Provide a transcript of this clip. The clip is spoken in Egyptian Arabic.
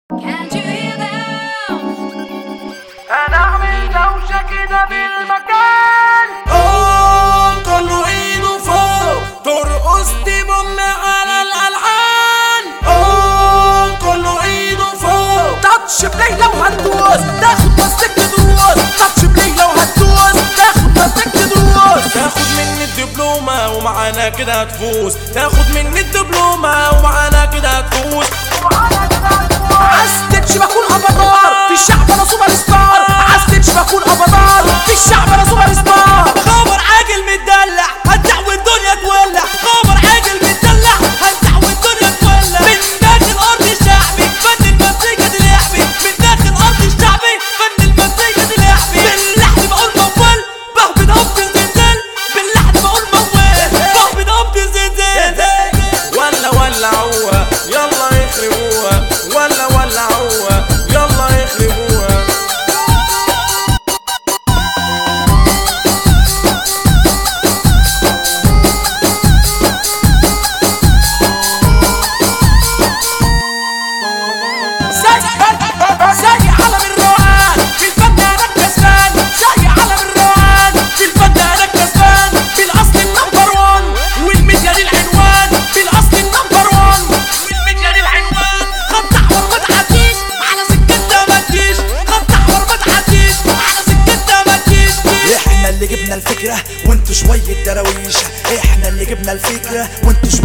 Can't you hear them? هنعمل دوشة كده بالمكان أوه كله ايده فوق ترقص تبم على الالحان أوه كله ايده فوق تاتش بلاي لو هتدوس تاخد بلاستيك تدوس تاتش بلاي لو هتدوس تاخد بلاستيك تدوس تاخد مني الدبلومة ومعانا كده هتفوز تاخد مني الدبلومة ومعانا كده هتفوز عايز بكون افاتار في الشعب انا سوبر ستار عايز بكون افاتار في الشعب انا سوبر ستار خبر عاجل متدلع هتدع والدنيا تولع خبر عاجل متدلع هتدع والدنيا تولع من داخل ارض الشعبي فن المزيكا دي لعبي من داخل ارض الشعبي فن المزيكا دي لعبي باللحن بقول موال بهبد هبد زلزال باللحن بقول موال بهبد هبد زلزال ولا ولا هو يلا يخربوها ولا ولا هو يلا يخربوها زي زي علم الروقان في الفن انا الكسبان زي علم الروقان في الفن انا الكسبان في الاصل النمبر 1 والميديا دي العنوان في الاصل النمبر 1 والميديا دي العنوان خط احمر ما تعديش على سكتنا ما تجيش خط احمر ما تعديش على سكتنا ما تجيش احنا اللي جبنا الفكرة وانتوا شوية دراويش احنا اللي جبنا الفكرة وانتوا